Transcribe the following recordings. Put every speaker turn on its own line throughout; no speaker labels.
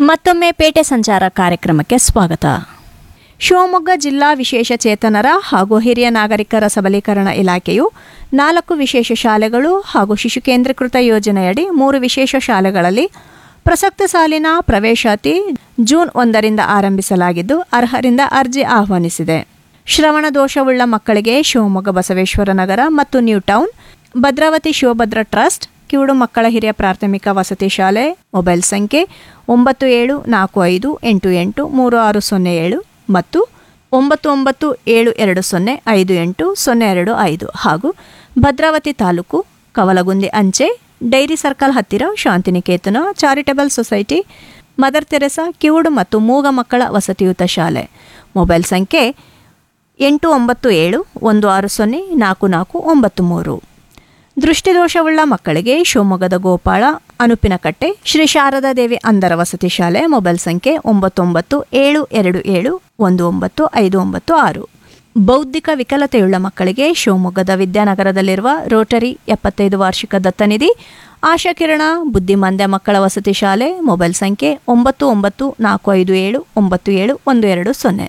ಮತ್ತೊಮ್ಮೆ ಪೇಟೆ ಸಂಚಾರ ಕಾರ್ಯಕ್ರಮಕ್ಕೆ ಸ್ವಾಗತ ಶಿವಮೊಗ್ಗ ಜಿಲ್ಲಾ ವಿಶೇಷ ಚೇತನರ ಹಾಗೂ ಹಿರಿಯ ನಾಗರಿಕರ ಸಬಲೀಕರಣ ಇಲಾಖೆಯು ನಾಲ್ಕು ವಿಶೇಷ ಶಾಲೆಗಳು ಹಾಗೂ ಶಿಶು ಕೇಂದ್ರೀಕೃತ ಯೋಜನೆಯಡಿ ಮೂರು ವಿಶೇಷ ಶಾಲೆಗಳಲ್ಲಿ ಪ್ರಸಕ್ತ ಸಾಲಿನ ಪ್ರವೇಶಾತಿ ಜೂನ್ ಒಂದರಿಂದ ಆರಂಭಿಸಲಾಗಿದ್ದು ಅರ್ಹರಿಂದ ಅರ್ಜಿ ಆಹ್ವಾನಿಸಿದೆ ಶ್ರವಣ ದೋಷವುಳ್ಳ ಮಕ್ಕಳಿಗೆ ಶಿವಮೊಗ್ಗ ಬಸವೇಶ್ವರ ನಗರ ಮತ್ತು new town Bhadravati Shivabhadra trust ಕಿವುಡು ಮಕ್ಕಳ ಹಿರಿಯ ಪ್ರಾಥಮಿಕ ವಸತಿ ಶಾಲೆ ಮೊಬೈಲ್ ಸಂಖ್ಯೆ ಒಂಬತ್ತು ಏಳು ನಾಲ್ಕು ಐದು ಎಂಟು ಎಂಟು ಮೂರು ಆರು ಸೊನ್ನೆ ಏಳು ಮತ್ತು ಒಂಬತ್ತು ಒಂಬತ್ತು ಏಳು ಎರಡು ಸೊನ್ನೆ ಐದು ಎಂಟು ಸೊನ್ನೆ ಎರಡು ಐದು ಹಾಗೂ ಭದ್ರಾವತಿ ತಾಲೂಕು ಕವಲಗುಂದಿ ಅಂಚೆ ಡೈರಿ ಸರ್ಕಲ್ ಹತ್ತಿರ Shantiniketan charitable society Mother Teresa ಕಿವುಡು ಮತ್ತು ಮೂಗ ಮಕ್ಕಳ ವಸತಿಯುತ ಶಾಲೆ ಮೊಬೈಲ್ ಸಂಖ್ಯೆ ಎಂಟು ಒಂಬತ್ತು ಏಳು ಒಂದು ಆರು ಸೊನ್ನೆ ನಾಲ್ಕು ನಾಲ್ಕು ಒಂಬತ್ತು ಮೂರು ದೃಷ್ಟಿದೋಷವುಳ್ಳ ಮಕ್ಕಳಿಗೆ ಶಿವಮೊಗ್ಗದ ಗೋಪಾಳ ಅನುಪಿನಕಟ್ಟೆ ಶ್ರೀ ಶಾರದಾ ದೇವಿ ಅಂಧರ ವಸತಿ ಶಾಲೆ ಮೊಬೈಲ್ ಸಂಖ್ಯೆ ಒಂಬತ್ತೊಂಬತ್ತು ಏಳು ಎರಡು ಏಳು ಒಂದು ಒಂಬತ್ತು ಐದು ಒಂಬತ್ತು ಆರು ಬೌದ್ಧಿಕ ವಿಕಲತೆಯುಳ್ಳ ಮಕ್ಕಳಿಗೆ ಶಿವಮೊಗ್ಗದ ವಿದ್ಯಾನಗರದಲ್ಲಿರುವ ರೋಟರಿ ಎಪ್ಪತ್ತೈದು ವಾರ್ಷಿಕ ದತ್ತನಿಧಿ ಆಶಾಕಿರಣ ಬುದ್ಧಿಮಾಂದ್ಯ ಮಕ್ಕಳ ವಸತಿ ಶಾಲೆ ಮೊಬೈಲ್ ಸಂಖ್ಯೆ ಒಂಬತ್ತು ಒಂಬತ್ತು ನಾಲ್ಕು ಐದು ಏಳು ಒಂಬತ್ತು ಏಳು ಒಂದು ಎರಡು ಸೊನ್ನೆ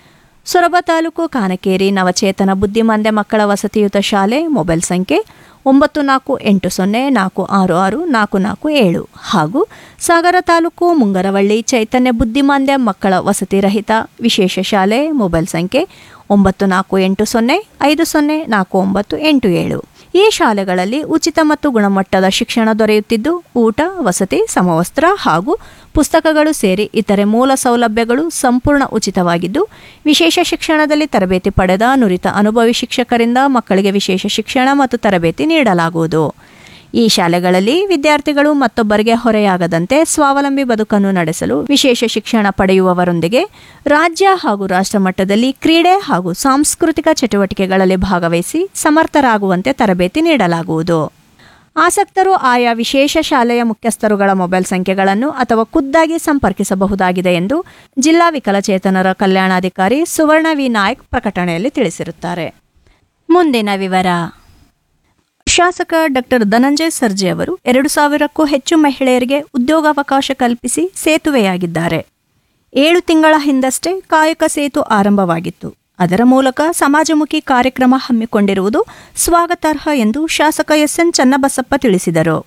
ಸೊರಬ ತಾಲೂಕು ಕಾನಕೇರಿ ನವಚೇತನ ಬುದ್ಧಿಮಾಂದ್ಯ ಮಕ್ಕಳ ವಸತಿಯುತ ಶಾಲೆ ಮೊಬೈಲ್ ಸಂಖ್ಯೆ ಒಂಬತ್ತು ನಾಲ್ಕು ಎಂಟು ಸೊನ್ನೆ ನಾಲ್ಕು ಆರು ಆರು ನಾಲ್ಕು ನಾಲ್ಕು ಏಳು ಹಾಗೂ ಸಾಗರ ತಾಲೂಕು ಮುಂಗರವಳ್ಳಿ ಚೈತನ್ಯ ಬುದ್ಧಿಮಾಂದ್ಯ ಮಕ್ಕಳ ವಸತಿ ರಹಿತ ವಿಶೇಷ ಶಾಲೆ ಮೊಬೈಲ್ ಸಂಖ್ಯೆ ಒಂಬತ್ತು ನಾಲ್ಕು ಎಂಟು ಸೊನ್ನೆ ಐದು ಸೊನ್ನೆ ನಾಲ್ಕು ಒಂಬತ್ತು ಎಂಟು ಏಳು ಈ ಶಾಲೆಗಳಲ್ಲಿ ಉಚಿತ ಮತ್ತು ಗುಣಮಟ್ಟದ ಶಿಕ್ಷಣ ದೊರೆಯುತ್ತಿದ್ದು ಊಟ ವಸತಿ ಸಮವಸ್ತ್ರ ಹಾಗೂ ಪುಸ್ತಕಗಳು ಸೇರಿ ಇತರೆ ಮೂಲ ಸೌಲಭ್ಯಗಳು ಸಂಪೂರ್ಣ ಉಚಿತವಾಗಿದ್ದು ವಿಶೇಷ ಶಿಕ್ಷಣದಲ್ಲಿ ತರಬೇತಿ ಪಡೆದ ನುರಿತ ಅನುಭವಿ ಶಿಕ್ಷಕರಿಂದ ಮಕ್ಕಳಿಗೆ ವಿಶೇಷ ಶಿಕ್ಷಣ ಮತ್ತು ತರಬೇತಿ ನೀಡಲಾಗುವುದು ಈ ಶಾಲೆಗಳಲ್ಲಿ ವಿದ್ಯಾರ್ಥಿಗಳು ಮತ್ತೊಬ್ಬರಿಗೆ ಹೊರೆಯಾಗದಂತೆ ಸ್ವಾವಲಂಬಿ ಬದುಕನ್ನು ನಡೆಸಲು ವಿಶೇಷ ಶಿಕ್ಷಣ ಪಡೆಯುವವರೊಂದಿಗೆ ರಾಜ್ಯ ಹಾಗೂ ರಾಷ್ಟ್ರ ಮಟ್ಟದಲ್ಲಿ ಕ್ರೀಡೆ ಹಾಗೂ ಸಾಂಸ್ಕೃತಿಕ ಚಟುವಟಿಕೆಗಳಲ್ಲಿ ಭಾಗವಹಿಸಿ ಸಮರ್ಥರಾಗುವಂತೆ ತರಬೇತಿ ನೀಡಲಾಗುವುದು ಆಸಕ್ತರು ಆಯಾ ವಿಶೇಷ ಶಾಲೆಯ ಮುಖ್ಯಸ್ಥರುಗಳ ಮೊಬೈಲ್ ಸಂಖ್ಯೆಗಳನ್ನು ಅಥವಾ ಖುದ್ದಾಗಿ ಸಂಪರ್ಕಿಸಬಹುದಾಗಿದೆ ಎಂದು ಜಿಲ್ಲಾ ವಿಕಲಚೇತನರ ಕಲ್ಯಾಣಾಧಿಕಾರಿ ಸುವರ್ಣ ವಿ ನಾಯಕ್ ಪ್ರಕಟಣೆಯಲ್ಲಿ ತಿಳಿಸಿರುತ್ತಾರೆ ಮುಂದಿನ ವಿವರ ಶಾಸಕ ಡಾಕ್ಟರ್ ಧನಂಜಯ ಸರ್ಜೆ ಅವರು ಎರಡು ಸಾವಿರಕ್ಕೂ ಹೆಚ್ಚು ಮಹಿಳೆಯರಿಗೆ ಉದ್ಯೋಗಾವಕಾಶ ಕಲ್ಪಿಸಿ ಸೇತುವೆಯಾಗಿದ್ದಾರೆ ಏಳು ತಿಂಗಳ ಹಿಂದಷ್ಟೇ ಕಾಯಕ ಸೇತು ಆರಂಭವಾಗಿತ್ತು ಅದರ ಮೂಲಕ ಸಮಾಜಮುಖಿ ಕಾರ್ಯಕ್ರಮ ಹಮ್ಮಿಕೊಂಡಿರುವುದು ಸ್ವಾಗತಾರ್ಹ ಎಂದು ಶಾಸಕ ಎಸ್ಎನ್ ಚನ್ನಬಸಪ್ಪ ತಿಳಿಸಿದರು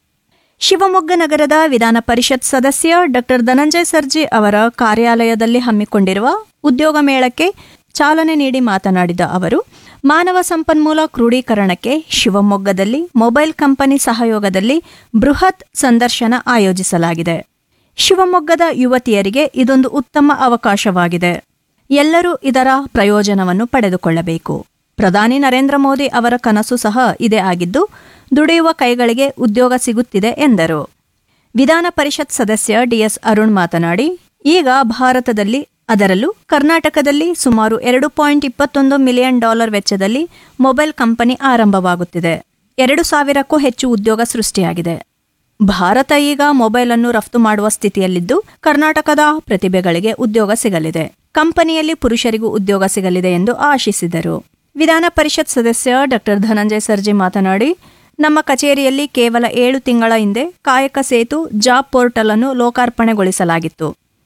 ಶಿವಮೊಗ್ಗ ನಗರದ ವಿಧಾನ ಪರಿಷತ್ ಸದಸ್ಯ ಡಾಕ್ಟರ್ ಧನಂಜಯ ಸರ್ಜಿ ಅವರ ಕಾರ್ಯಾಲಯದಲ್ಲಿ ಹಮ್ಮಿಕೊಂಡಿರುವ ಉದ್ಯೋಗ ಮೇಳಕ್ಕೆ ಚಾಲನೆ ನೀಡಿ ಮಾತನಾಡಿದ ಅವರು ಮಾನವ ಸಂಪನ್ಮೂಲ ಕ್ರೋಢೀಕರಣಕ್ಕೆ ಶಿವಮೊಗ್ಗದಲ್ಲಿ ಮೊಬೈಲ್ ಕಂಪನಿ ಸಹಯೋಗದಲ್ಲಿ ಬೃಹತ್ ಸಂದರ್ಶನ ಆಯೋಜಿಸಲಾಗಿದೆ ಶಿವಮೊಗ್ಗದ ಯುವತಿಯರಿಗೆ ಇದೊಂದು ಉತ್ತಮ ಅವಕಾಶವಾಗಿದೆ ಎಲ್ಲರೂ ಇದರ ಪ್ರಯೋಜನವನ್ನು ಪಡೆದುಕೊಳ್ಳಬೇಕು ಪ್ರಧಾನಿ ನರೇಂದ್ರ ಮೋದಿ ಅವರ ಕನಸು ಸಹ ಇದೇ ಆಗಿದ್ದು ದುಡಿಯುವ ಕೈಗಳಿಗೆ ಉದ್ಯೋಗ ಸಿಗುತ್ತಿದೆ ಎಂದರು ವಿಧಾನ ಪರಿಷತ್ ಸದಸ್ಯ ಡಿಎಸ್ ಅರುಣ್ ಮಾತನಾಡಿ ಈಗ ಭಾರತದಲ್ಲಿ ಅದರಲ್ಲೂ ಕರ್ನಾಟಕದಲ್ಲಿ ಸುಮಾರು ಎರಡು ಪಾಯಿಂಟ್ ಇಪ್ಪತ್ತೊಂದು ಮಿಲಿಯನ್ ಡಾಲರ್ ವೆಚ್ಚದಲ್ಲಿ ಮೊಬೈಲ್ ಕಂಪನಿ ಆರಂಭವಾಗುತ್ತಿದೆ ಎರಡು ಸಾವಿರಕ್ಕೂ ಹೆಚ್ಚು ಉದ್ಯೋಗ ಸೃಷ್ಟಿಯಾಗಿದೆ ಭಾರತ ಈಗ ಮೊಬೈಲ್ ಅನ್ನು ರಫ್ತು ಮಾಡುವ ಸ್ಥಿತಿಯಲ್ಲಿದ್ದು ಕರ್ನಾಟಕದ ಪ್ರತಿಭೆಗಳಿಗೆ ಉದ್ಯೋಗ ಸಿಗಲಿದೆ ಕಂಪನಿಯಲ್ಲಿ ಪುರುಷರಿಗೂ ಉದ್ಯೋಗ ಸಿಗಲಿದೆ ಎಂದು ಆಶಿಸಿದರು ವಿಧಾನ ಪರಿಷತ್ ಸದಸ್ಯ ಡಾಕ್ಟರ್ ಧನಂಜಯ ಸರ್ಜಿ ಮಾತನಾಡಿ ನಮ್ಮ ಕಚೇರಿಯಲ್ಲಿ ಕೇವಲ ಏಳು ತಿಂಗಳ ಹಿಂದೆ ಕಾಯಕ ಸೇತು ಜಾಬ್ ಪೋರ್ಟಲ್ ಅನ್ನು ಲೋಕಾರ್ಪಣೆಗೊಳಿಸಲಾಗಿತ್ತು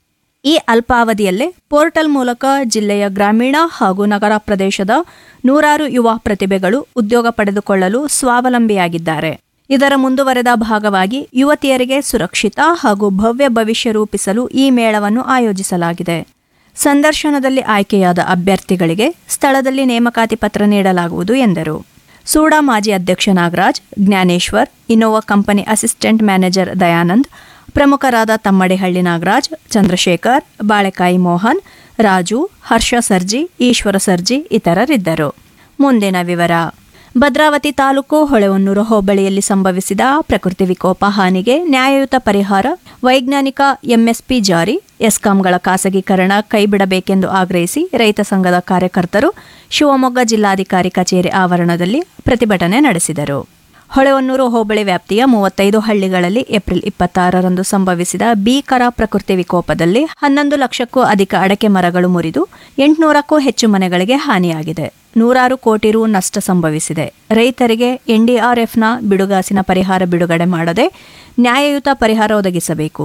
ಈ ಅಲ್ಪಾವಧಿಯಲ್ಲೇ ಪೋರ್ಟಲ್ ಮೂಲಕ ಜಿಲ್ಲೆಯ ಗ್ರಾಮೀಣ ಹಾಗೂ ನಗರ ಪ್ರದೇಶದ ನೂರಾರು ಯುವ ಪ್ರತಿಭೆಗಳು ಉದ್ಯೋಗ ಪಡೆದುಕೊಳ್ಳಲು ಸ್ವಾವಲಂಬಿಯಾಗಿದ್ದಾರೆ ಇದರ ಮುಂದುವರೆದ ಭಾಗವಾಗಿ ಯುವತಿಯರಿಗೆ ಸುರಕ್ಷಿತ ಹಾಗೂ ಭವ್ಯ ಭವಿಷ್ಯ ರೂಪಿಸಲು ಈ ಮೇಳವನ್ನು ಆಯೋಜಿಸಲಾಗಿದೆ ಸಂದರ್ಶನದಲ್ಲಿ ಆಯ್ಕೆಯಾದ ಅಭ್ಯರ್ಥಿಗಳಿಗೆ ಸ್ಥಳದಲ್ಲಿ ನೇಮಕಾತಿ ಪತ್ರ ನೀಡಲಾಗುವುದು ಎಂದರು ಸೂಡಾ ಮಾಜಿ ಅಧ್ಯಕ್ಷ Nagaraj Jnaneshwar Innova company assistant manager Dayanand ಪ್ರಮುಖರಾದ ತಮ್ಮಡಿಹಳ್ಳಿ ನಾಗರಾಜ್ ಚಂದ್ರಶೇಖರ್ ಬಾಳೆಕಾಯಿ ಮೋಹನ್ ರಾಜು ಹರ್ಷ ಸರ್ಜಿ ಈಶ್ವರ ಸರ್ಜಿ ಇತರರಿದ್ದರು ಮುಂದಿನ ವಿವರ ಭದ್ರಾವತಿ ತಾಲೂಕು ಹೊಳೆಹೊನ್ನೂರು ಹೋಬಳಿಯಲ್ಲಿ ಸಂಭವಿಸಿದ ಪ್ರಕೃತಿ ವಿಕೋಪ ಹಾನಿಗೆ ನ್ಯಾಯಯುತ ಪರಿಹಾರ ವೈಜ್ಞಾನಿಕ ಎಂಎಸ್ಪಿ ಜಾರಿ ಎಸ್ಕಾಂಗಳ ಖಾಸಗೀಕರಣ ಕೈಬಿಡಬೇಕೆಂದು ಆಗ್ರಹಿಸಿ ರೈತ ಸಂಘದ ಕಾರ್ಯಕರ್ತರು ಶಿವಮೊಗ್ಗ ಜಿಲ್ಲಾಧಿಕಾರಿ ಕಚೇರಿ ಆವರಣದಲ್ಲಿ ಪ್ರತಿಭಟನೆ ನಡೆಸಿದರು ಹೊಳೆಹೊನ್ನೂರು ಹೋಬಳಿ ವ್ಯಾಪ್ತಿಯ ಮೂವತ್ತೈದು ಹಳ್ಳಿಗಳಲ್ಲಿ ಏಪ್ರಿಲ್ ಇಪ್ಪತ್ತಾರರಂದು ಸಂಭವಿಸಿದ ಭೀಕರ ಪ್ರಕೃತಿ ವಿಕೋಪದಲ್ಲಿ ಹನ್ನೊಂದು ಲಕ್ಷಕ್ಕೂ ಅಧಿಕ ಅಡಕೆ ಮರಗಳು ಮುರಿದು ಎಂಟುನೂರಕ್ಕೂ ಹೆಚ್ಚು ಮನೆಗಳಿಗೆ ಹಾನಿಯಾಗಿದೆ ನೂರಾರು ಕೋಟಿ ರು ನಷ್ಟ ಸಂಭವಿಸಿದೆ ರೈತರಿಗೆ ಎನ್ಡಿಆರ್ಎಫ್ನ ಬಿಡುಗಾಸಿನ ಪರಿಹಾರ ಬಿಡುಗಡೆ ಮಾಡದೆ ನ್ಯಾಯಯುತ ಪರಿಹಾರ ಒದಗಿಸಬೇಕು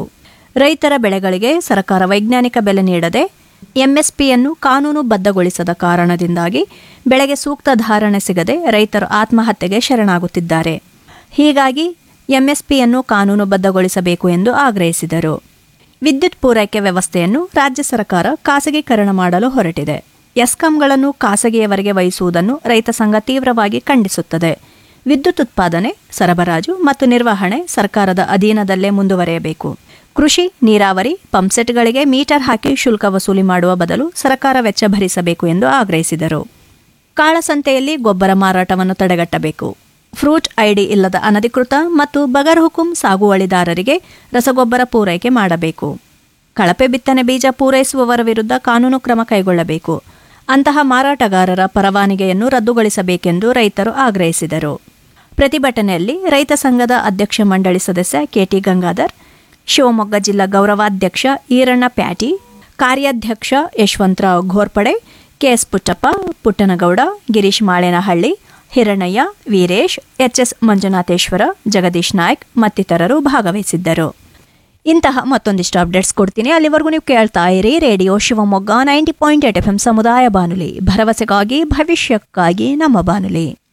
ರೈತರ ಬೆಳೆಗಳಿಗೆ ಸರ್ಕಾರ ವೈಜ್ಞಾನಿಕ ಬೆಲೆ ನೀಡದೆ ಎಂಎಸ್ಪಿಯನ್ನು ಕಾನೂನುಬದ್ಧಗೊಳಿಸದ ಕಾರಣದಿಂದಾಗಿ ಬೆಳೆಗೆ ಸೂಕ್ತ ಧಾರಣೆ ಸಿಗದೆ ರೈತರು ಆತ್ಮಹತ್ಯೆಗೆ ಶರಣಾಗುತ್ತಿದ್ದಾರೆ ಹೀಗಾಗಿ ಎಂಎಸ್ಪಿಯನ್ನು ಕಾನೂನುಬದ್ಧಗೊಳಿಸಬೇಕು ಎಂದು ಆಗ್ರಹಿಸಿದರು ವಿದ್ಯುತ್ ಪೂರೈಕೆ ವ್ಯವಸ್ಥೆಯನ್ನು ರಾಜ್ಯ ಸರ್ಕಾರ ಖಾಸಗೀಕರಣ ಮಾಡಲು ಹೊರಟಿದೆ ಎಸ್ಕಾಂಗಳನ್ನು ಖಾಸಗಿಯವರಿಗೆ ವಹಿಸುವುದನ್ನು ರೈತ ಸಂಘ ತೀವ್ರವಾಗಿ ಖಂಡಿಸುತ್ತದೆ ವಿದ್ಯುತ್ ಉತ್ಪಾದನೆ ಸರಬರಾಜು ಮತ್ತು ನಿರ್ವಹಣೆ ಸರ್ಕಾರದ ಅಧೀನದಲ್ಲೇ ಮುಂದುವರೆಯಬೇಕು ಕೃಷಿ ನೀರಾವರಿ ಪಂಪ್ಸೆಟ್ಗಳಿಗೆ ಮೀಟರ್ ಹಾಕಿ ಶುಲ್ಕ ವಸೂಲಿ ಮಾಡುವ ಬದಲು ಸರ್ಕಾರ ವೆಚ್ಚ ಭರಿಸಬೇಕು ಎಂದು ಆಗ್ರಹಿಸಿದರು ಕಾಳಸಂತೆಯಲ್ಲಿ ಗೊಬ್ಬರ ಮಾರಾಟವನ್ನು ತಡೆಗಟ್ಟಬೇಕು ಫ್ರೂಟ್ ಐಡಿ ಇಲ್ಲದ ಅನಧಿಕೃತ ಮತ್ತು ಬಗರ್ ಹುಕುಂ ಸಾಗುವಳಿದಾರರಿಗೆ ರಸಗೊಬ್ಬರ ಪೂರೈಕೆ ಮಾಡಬೇಕು ಕಳಪೆ ಬಿತ್ತನೆ ಬೀಜ ಪೂರೈಸುವವರ ವಿರುದ್ಧ ಕಾನೂನು ಕ್ರಮ ಕೈಗೊಳ್ಳಬೇಕು ಅಂತಹ ಮಾರಾಟಗಾರರ ಪರವಾನಗಿಯನ್ನು ರದ್ದುಗೊಳಿಸಬೇಕೆಂದು ರೈತರು ಆಗ್ರಹಿಸಿದರು ಪ್ರತಿಭಟನೆಯಲ್ಲಿ ರೈತ ಸಂಘದ ಅಧ್ಯಕ್ಷ ಮಂಡಳಿ ಸದಸ್ಯ ಕೆಟಿ ಗಂಗಾಧರ್ ಶಿವಮೊಗ್ಗ ಜಿಲ್ಲಾ ಗೌರವಾಧ್ಯಕ್ಷ ಈರಣ್ಣ ಪ್ಯಾಟಿ ಕಾರ್ಯಾಧ್ಯಕ್ಷ ಯಶವಂತರಾವ್ ಘೋರ್ಪಡೆ ಕೆಎಸ್ ಪುಟ್ಟಪ್ಪ ಪುಟ್ಟನಗೌಡ ಗಿರೀಶ್ ಮಾಳೇನಹಳ್ಳಿ ಹಿರಣ್ಣಯ್ಯ ವೀರೇಶ್ ಎಚ್ಎಸ್ ಮಂಜುನಾಥೇಶ್ವರ ಜಗದೀಶ್ ನಾಯ್ಕ್ ಮತ್ತಿತರರು ಭಾಗವಹಿಸಿದ್ದರು ಇಂತಹ ಮತ್ತೊಂದಿಷ್ಟು ಅಪ್ಡೇಟ್ಸ್ ಕೊಡ್ತೀನಿ ಅಲ್ಲಿವರೆಗೂ ನೀವು ಕೇಳ್ತಾ ಇರಿ radio Shivamogga ninety point eight F M ಸಮುದಾಯ ಬಾನುಲಿ ಭರವಸೆಗಾಗಿ ಭವಿಷ್ಯಕ್ಕಾಗಿ ನಮ್ಮ ಬಾನುಲಿ